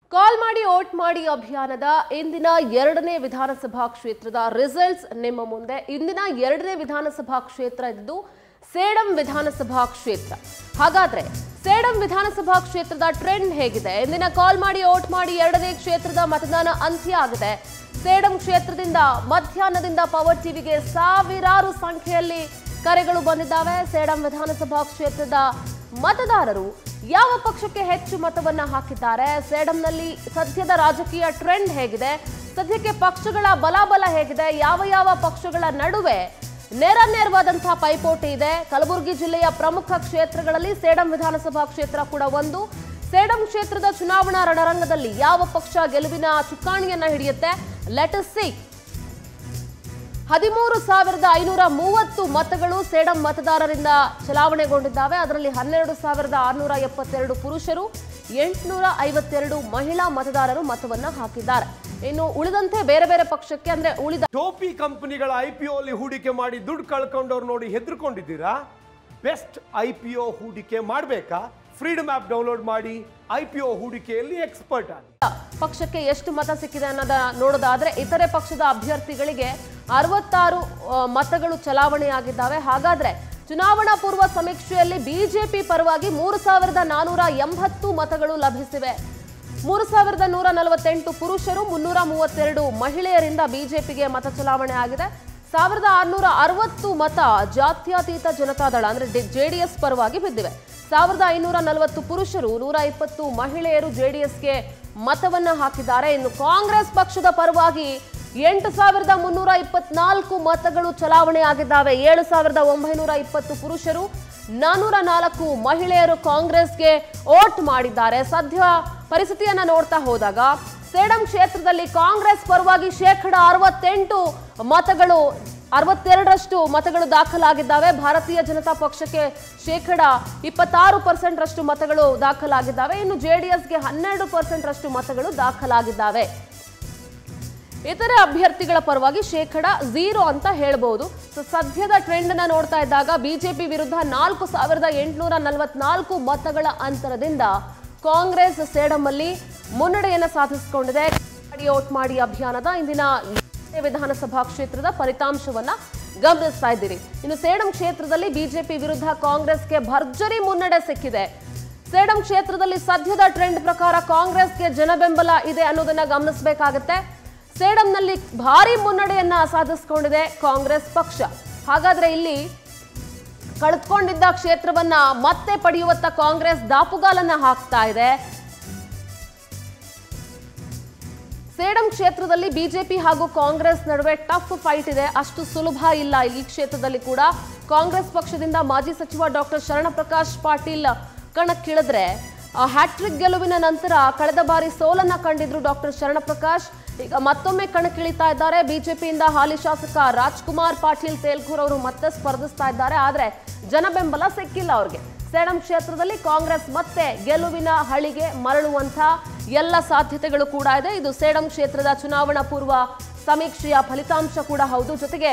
ಕಾಲ್ ಮಾಡಿ ಓಟ್ ಮಾಡಿ ಅಭಿಯಾನದ ಇಂದಿನ ಎರಡನೇ ವಿಧಾನಸಭಾ ಕ್ಷೇತ್ರದ ರಿಸಲ್ಟ್ಸ್ ನಿಮ್ಮ ಮುಂದೆ ಇಂದಿನ ಎರಡನೇ ವಿಧಾನಸಭಾ ಕ್ಷೇತ್ರ ಇದ್ದು ಸೇಡಂ ವಿಧಾನಸಭಾ ಕ್ಷೇತ್ರ ಹಾಗಾದ್ರೆ ಸೇಡಂ ವಿಧಾನಸಭಾ ಕ್ಷೇತ್ರದ ಟ್ರೆಂಡ್ ಹೇಗಿದೆ ಇಂದಿನ ಕಾಲ್ ಮಾಡಿ ಓಟ್ ಮಾಡಿ ಎರಡನೇ ಕ್ಷೇತ್ರದ ಮತದಾನ ಅಂತ್ಯ ಆಗಿದೆ ಸೇಡಂ ಕ್ಷೇತ್ರದಿಂದ ಮಧ್ಯಾಹ್ನದಿಂದ ಪವರ್ ಟಿವಿಗೆ ಸಾವಿರಾರು ಸಂಖ್ಯೆಯಲ್ಲಿ ಕರೆಗಳು ಬಂದಿದ್ದಾವೆ ಸೇಡಂ ವಿಧಾನಸಭಾ ಕ್ಷೇತ್ರದ ಮತದಾರರು ಯಾವ ಪಕ್ಷಕ್ಕೆ ಹೆಚ್ಚು ಮತವನ್ನ ಹಾಕಿದ್ದಾರೆ ಸೇಡಂನಲ್ಲಿ ಸದ್ಯದ ರಾಜಕೀಯ ಟ್ರೆಂಡ್ ಹೇಗಿದೆ ಸದ್ಯಕ್ಕೆ ಪಕ್ಷಗಳ ಬಲಾಬಲ ಹೇಗಿದೆ ಯಾವ ಯಾವ ಪಕ್ಷಗಳ ನಡುವೆ ನೇರ ನೇರವಾದಂತಹ ಪೈಪೋಟಿ ಇದೆ ಕಲಬುರಗಿ ಜಿಲ್ಲೆಯ ಪ್ರಮುಖ ಕ್ಷೇತ್ರಗಳಲ್ಲಿ ಸೇಡಂ ವಿಧಾನಸಭಾ ಕ್ಷೇತ್ರ ಕೂಡ ಒಂದು ಸೇಡಂ ಕ್ಷೇತ್ರದ ಚುನಾವಣಾ ರಣರಂಗದಲ್ಲಿ ಯಾವ ಪಕ್ಷ ಗೆಲುವಿನ ಚುಕ್ಕಾಣಿಯನ್ನ ಹಿಡಿಯುತ್ತೆ ಲೆಟ್ ಸಿ ಹದಿಮೂರು ಸಾವಿರದ ಐನೂರ ಮೂವತ್ತು ಮತಗಳು ಸೇಡಂ ಮತದಾರರಿಂದ ಚಲಾವಣೆಗೊಂಡಿದ್ದಾವೆ ಅದರಲ್ಲಿ ಹನ್ನೆರಡು ಸಾವಿರದ ಆರುನೂರ ಎಪ್ಪತ್ತೆರಡು ಪುರುಷರು ಎಂಟುನೂರ ಐವತ್ತೆರಡು ಮಹಿಳಾ ಮತದಾರರು ಮತವನ್ನ ಹಾಕಿದ್ದಾರೆ ಇನ್ನು ಉಳಿದಂತೆ ಬೇರೆ ಬೇರೆ ಪಕ್ಷಕ್ಕೆ ಅಂದ್ರೆ ಉಳಿದ ಟೋಪಿ ಕಂಪನಿಗಳ ಐ ಪಿ ಅಲ್ಲಿ ಹೂಡಿಕೆ ಮಾಡಿ ದುಡ್ಡು ಕಳ್ಕೊಂಡವ್ರು ನೋಡಿ ಹೆದರ್ಕೊಂಡಿದ್ದೀರಾ ಬೆಸ್ಟ್ ಐ ಪಿ ಒ ಹೂಡಿಕೆ ಮಾಡಬೇಕಾ ಫ್ರೀಡಮ್ ಆ್ಯಪ್ ಡೌನ್ಲೋಡ್ ಮಾಡಿ ಐ ಪಿ ಒ ಹೂಡಿಕೆಯಲ್ಲಿ ಎಕ್ಸ್ಪರ್ಟ್ ಆಗಿ ಪಕ್ಷಕ್ಕೆ ಎಷ್ಟು ಮತ ಸಿಕ್ಕಿದೆ ಅನ್ನೋದ ನೋಡೋದಾದ್ರೆ ಇತರೆ ಪಕ್ಷದ ಅಭ್ಯರ್ಥಿಗಳಿಗೆ ಅರವತ್ತಾರು ಆ, ಮತಗಳು ಚಲಾವಣೆಯಾಗಿದ್ದಾವೆ ಹಾಗಾದ್ರೆ ಚುನಾವಣಾ ಪೂರ್ವ ಸಮೀಕ್ಷೆಯಲ್ಲಿ ಬಿಜೆಪಿ ಪರವಾಗಿ ಮೂರು ಸಾವಿರದ ನಾನೂರ ಎಂಬತ್ತು ಮತಗಳು ಲಭಿಸಿವೆ ಮೂರು ಸಾವಿರದ ನೂರ ನಲವತ್ತೆಂಟು ಪುರುಷರು ಮುನ್ನೂರ ಮೂವತ್ತೆರಡು ಮಹಿಳೆಯರಿಂದ ಬಿಜೆಪಿಗೆ ಮತ ಚಲಾವಣೆ ಆಗಿದೆ ಸಾವಿರದ ಆರುನೂರ ಅರವತ್ತು ಮತ ಜಾತ್ಯತೀತ ಜನತಾದಳ ಅಂದ್ರೆ ಜೆಡಿಎಸ್ ಪರವಾಗಿ ಬಿದ್ದಿವೆ ಸಾವಿರದ ಐನೂರ ನಲವತ್ತು ಪುರುಷರು ನೂರ ಇಪ್ಪತ್ತು ಮಹಿಳೆಯರು ಜೆಡಿಎಸ್ಗೆ ಮತವನ್ನ ಹಾಕಿದ್ದಾರೆ ಇನ್ನು ಕಾಂಗ್ರೆಸ್ ಪಕ್ಷದ ಪರವಾಗಿ ಎಂಟು ಸಾವಿರದ ಮುನ್ನೂರ ಇಪ್ಪತ್ನಾಲ್ಕು ಮತಗಳು ಚಲಾವಣೆ ಆಗಿದ್ದಾವೆ ಏಳು ಸಾವಿರದ ಒಂಬೈನೂರ ಇಪ್ಪತ್ತು ಪುರುಷರು ನಾನೂರ ನಾಲ್ಕು ಮಹಿಳೆಯರು ಕಾಂಗ್ರೆಸ್ಗೆ ಓಟ್ ಮಾಡಿದ್ದಾರೆ ಸದ್ಯ ಪರಿಸ್ಥಿತಿಯನ್ನ ನೋಡ್ತಾ ಹೋದಾಗ ಸೇಡಂ ಕ್ಷೇತ್ರದಲ್ಲಿ ಕಾಂಗ್ರೆಸ್ ಪರವಾಗಿ ಶೇಕಡ ಅರವತ್ತೆಂಟು ಮತಗಳು ಅರವತ್ತೆರಡರಷ್ಟು ಮತಗಳು ದಾಖಲಾಗಿದ್ದಾವೆ ಭಾರತೀಯ ಜನತಾ ಪಕ್ಷಕ್ಕೆ ಶೇಕಡ ಇಪ್ಪತ್ತಾರು ಪರ್ಸೆಂಟ್ ರಷ್ಟು ಮತಗಳು ದಾಖಲಾಗಿದ್ದಾವೆ ಇನ್ನು ಜೆಡಿಎಸ್ಗೆ ಹನ್ನೆರಡು ಪರ್ಸೆಂಟ್ ರಷ್ಟು ಮತಗಳು ದಾಖಲಾಗಿದ್ದಾವೆ ಇತರೆ ಅಭ್ಯರ್ಥಿಗಳ ಪರವಾಗಿ ಶೇಕಡ ಝೀರೋ ಅಂತ ಹೇಳ್ಬೋದು ಸೊ ಸದ್ಯದ ಟ್ರೆಂಡ್ ನ ನೋಡ್ತಾ ಇದ್ದಾಗ ಬಿಜೆಪಿ ವಿರುದ್ಧ ನಾಲ್ಕು ಸಾವಿರದ ಎಂಟುನೂರ ನಲವತ್ನಾಲ್ಕು ಮತಗಳ ಅಂತರದಿಂದ ಕಾಂಗ್ರೆಸ್ ಸೇಡಂಲ್ಲಿ ಮುನ್ನಡೆಯನ್ನ ಸಾಧಿಸಿಕೊಂಡಿದೆ ಮಾಡಿ ಓಟ್ ಮಾಡಿ ಅಭಿಯಾನದ ಇಂದಿನ ಎರಡನೇ ವಿಧಾನಸಭಾ ಕ್ಷೇತ್ರದ ಫಲಿತಾಂಶವನ್ನ ಗಮನಿಸ್ತಾ ಇದ್ದೀರಿ ಇನ್ನು ಸೇಡಂ ಕ್ಷೇತ್ರದಲ್ಲಿ ಬಿಜೆಪಿ ವಿರುದ್ಧ ಕಾಂಗ್ರೆಸ್ಗೆ ಭರ್ಜರಿ ಮುನ್ನಡೆ ಸಿಕ್ಕಿದೆ ಸೇಡಂ ಕ್ಷೇತ್ರದಲ್ಲಿ ಸದ್ಯದ ಟ್ರೆಂಡ್ ಪ್ರಕಾರ ಕಾಂಗ್ರೆಸ್ಗೆ ಜನ ಬೆಂಬಲ ಇದೆ ಅನ್ನೋದನ್ನ ಗಮನಿಸಬೇಕಾಗತ್ತೆ ಸೇಡಂನಲ್ಲಿ ಭಾರಿ ಮುನ್ನಡೆಯನ್ನ ಸಾಧಿಸಿಕೊಂಡಿದೆ ಕಾಂಗ್ರೆಸ್ ಪಕ್ಷ ಹಾಗಾದ್ರೆ ಇಲ್ಲಿ ಕಳೆದುಕೊಂಡಿದ್ದ ಕ್ಷೇತ್ರವನ್ನ ಮತ್ತೆ ಪಡೆಯುವತ್ತ ಕಾಂಗ್ರೆಸ್ ದಾಪುಗಾಲನ್ನ ಹಾಕ್ತಾ ಇದೆ ಸೇಡಂ ಕ್ಷೇತ್ರದಲ್ಲಿ ಬಿಜೆಪಿ ಹಾಗೂ ಕಾಂಗ್ರೆಸ್ ನಡುವೆ ಟಫ್ ಫೈಟ್ ಇದೆ ಅಷ್ಟು ಸುಲಭ ಇಲ್ಲ ಈ ಕ್ಷೇತ್ರದಲ್ಲಿ ಕೂಡ ಕಾಂಗ್ರೆಸ್ ಪಕ್ಷದಿಂದ ಮಾಜಿ ಸಚಿವ ಡಾಕ್ಟರ್ ಶರಣಪ್ರಕಾಶ್ ಪಾಟೀಲ್ ಕಣಕ್ಕಿಳಿದ್ರೆ ಹ್ಯಾಟ್ರಿಕ್ ಗೆಲುವಿನ ನಂತರ ಕಳೆದ ಬಾರಿ ಸೋಲನ್ನ ಕಂಡಿದ್ರು ಡಾಕ್ಟರ್ ಶರಣಪ್ರಕಾಶ್ ಈಗ ಮತ್ತೊಮ್ಮೆ ಕಣಕ್ಕಿಳಿತಾ ಇದ್ದಾರೆ ಬಿಜೆಪಿಯಿಂದ ಹಾಲಿ ಶಾಸಕ ರಾಜ್ಕುಮಾರ್ ಪಾಟೀಲ್ ತೇಲ್ಕೂರ್ ಅವರು ಮತ್ತೆ ಸ್ಪರ್ಧಿಸ್ತಾ ಇದ್ದಾರೆ ಆದ್ರೆ ಜನ ಬೆಂಬಲ ಸಿಕ್ಕಿಲ್ಲ ಅವ್ರಿಗೆ ಸೇಡಂ ಕ್ಷೇತ್ರದಲ್ಲಿ ಕಾಂಗ್ರೆಸ್ ಮತ್ತೆ ಗೆಲುವಿನ ಹಳಿಗೆ ಮರಳುವಂತ ಎಲ್ಲ ಸಾಧ್ಯತೆಗಳು ಕೂಡ ಇದೆ ಇದು ಸೇಡಂ ಕ್ಷೇತ್ರದ ಚುನಾವಣಾ ಪೂರ್ವ ಸಮೀಕ್ಷೆಯ ಫಲಿತಾಂಶ ಕೂಡ ಹೌದು ಜೊತೆಗೆ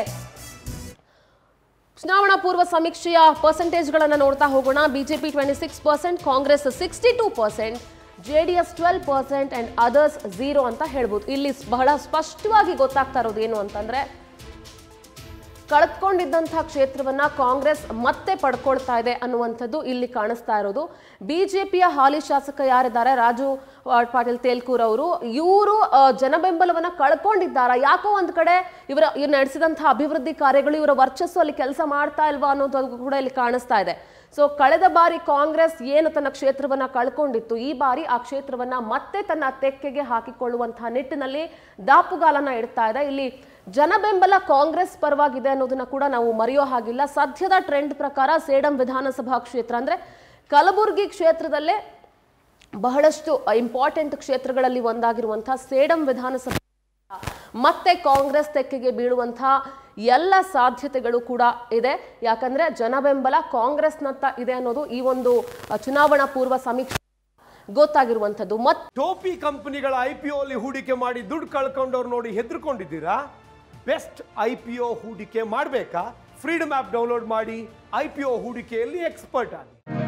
ಚುನಾವಣಾ ಪೂರ್ವ ಸಮೀಕ್ಷೆಯ ಪರ್ಸೆಂಟೇಜ್ಗಳನ್ನು ನೋಡ್ತಾ ಹೋಗೋಣ BJP twenty six percent Congress sixty two percent JDS twelve percent and others zero ಅಂತ ಹೇಳ್ಬೋದು ಇಲ್ಲಿ ಬಹಳ ಸ್ಪಷ್ಟವಾಗಿ ಗೊತ್ತಾಗ್ತಾ ಇರೋದು ಏನು ಅಂತಂದ್ರೆ ಕಳೆದುಕೊಂಡಿದ್ದಂತಹ ಕ್ಷೇತ್ರವನ್ನ ಕಾಂಗ್ರೆಸ್ ಮತ್ತೆ ಪಡ್ಕೊಳ್ತಾ ಇದೆ ಅನ್ನುವಂಥದ್ದು ಇಲ್ಲಿ ಕಾಣಿಸ್ತಾ ಇರೋದು ಬಿಜೆಪಿಯ ಹಾಲಿ ಶಾಸಕ ಯಾರಿದ್ದಾರೆ ರಾಜು ಆ, ಪಾಟೀಲ್ ತೇಲ್ಕೂರ್ ಅವರು ಇವರು ಜನ ಬೆಂಬಲವನ್ನ ಕಳ್ಕೊಂಡಿದ್ದಾರಾ ಯಾಕೋ ಒಂದ್ ಕಡೆ ಇವರ ಇವ್ರು ನಡೆಸಿದಂತಹ ಅಭಿವೃದ್ಧಿ ಕಾರ್ಯಗಳು ಇವರ ವರ್ಚಸ್ಸು ಅಲ್ಲಿ ಕೆಲಸ ಮಾಡ್ತಾ ಇಲ್ವಾ ಅನ್ನೋದು ಕೂಡ ಇಲ್ಲಿ ಕಾಣಿಸ್ತಾ ಇದೆ ಸೊ ಕಳೆದ ಬಾರಿ ಕಾಂಗ್ರೆಸ್ ಏನು ತನ್ನ ಕ್ಷೇತ್ರವನ್ನ ಕಳ್ಕೊಂಡಿತ್ತು ಈ ಬಾರಿ ಆ ಕ್ಷೇತ್ರವನ್ನ ಮತ್ತೆ ತನ್ನ ತೆಕ್ಕೆಗೆ ಹಾಕಿಕೊಳ್ಳುವಂತಹ ನಿಟ್ಟಿನಲ್ಲಿ ದಾಪುಗಾಲನ್ನ ಇಡ್ತಾ ಇದೆ ಇಲ್ಲಿ ಜನ ಬೆಂಬಲ ಕಾಂಗ್ರೆಸ್ ಪರವಾಗಿದೆ ಅನ್ನೋದನ್ನ ಕೂಡ ನಾವು ಮರೆಯೋ ಹಾಗಿಲ್ಲ ಸದ್ಯದ ಟ್ರೆಂಡ್ ಪ್ರಕಾರ ಸೇಡಂ ವಿಧಾನಸಭಾ ಕ್ಷೇತ್ರ ಅಂದ್ರೆ ಕಲಬುರಗಿ ಕ್ಷೇತ್ರದಲ್ಲೇ ಬಹಳಷ್ಟು ಇಂಪಾರ್ಟೆಂಟ್ ಕ್ಷೇತ್ರಗಳಲ್ಲಿ ಒಂದಾಗಿರುವಂತಹ ಸೇಡಂ ವಿಧಾನಸಭಾ ಮತ್ತೆ ಕಾಂಗ್ರೆಸ್ ತೆಕ್ಕೆಗೆ ಬೀಳುವಂತಹ ಎಲ್ಲ ಸಾಧ್ಯತೆಗಳು ಕೂಡ ಇದೆ ಯಾಕಂದ್ರೆ ಜನ ಬೆಂಬಲ ಕಾಂಗ್ರೆಸ್ನತ್ತ ಇದೆ ಅನ್ನೋದು ಈ ಒಂದು ಅ, ಚುನಾವಣಾ ಪೂರ್ವ ಸಮೀಕ್ಷೆ ಗೊತ್ತಾಗಿರುವಂಥದ್ದು ಮತ್ತೆ ಟೋಪಿ ಕಂಪನಿಗಳ ಐ ಪಿ ಅಲ್ಲಿ ಹೂಡಿಕೆ ಮಾಡಿ ದುಡ್ಡು ಕಳ್ಕೊಂಡವ್ರು ನೋಡಿ ಹೆದರ್ಕೊಂಡಿದ್ದೀರಾ ಬೆಸ್ಟ್ ಐ ಪಿ ಒ ಹೂಡಿಕೆ ಮಾಡಬೇಕಾ ಫ್ರೀಡಮ್ ಆ್ಯಪ್ ಡೌನ್ಲೋಡ್ ಮಾಡಿ ಐ ಪಿ ಒ ಹೂಡಿಕೆಯಲ್ಲಿ ಎಕ್ಸ್ಪರ್ಟ್ ಆಗಿ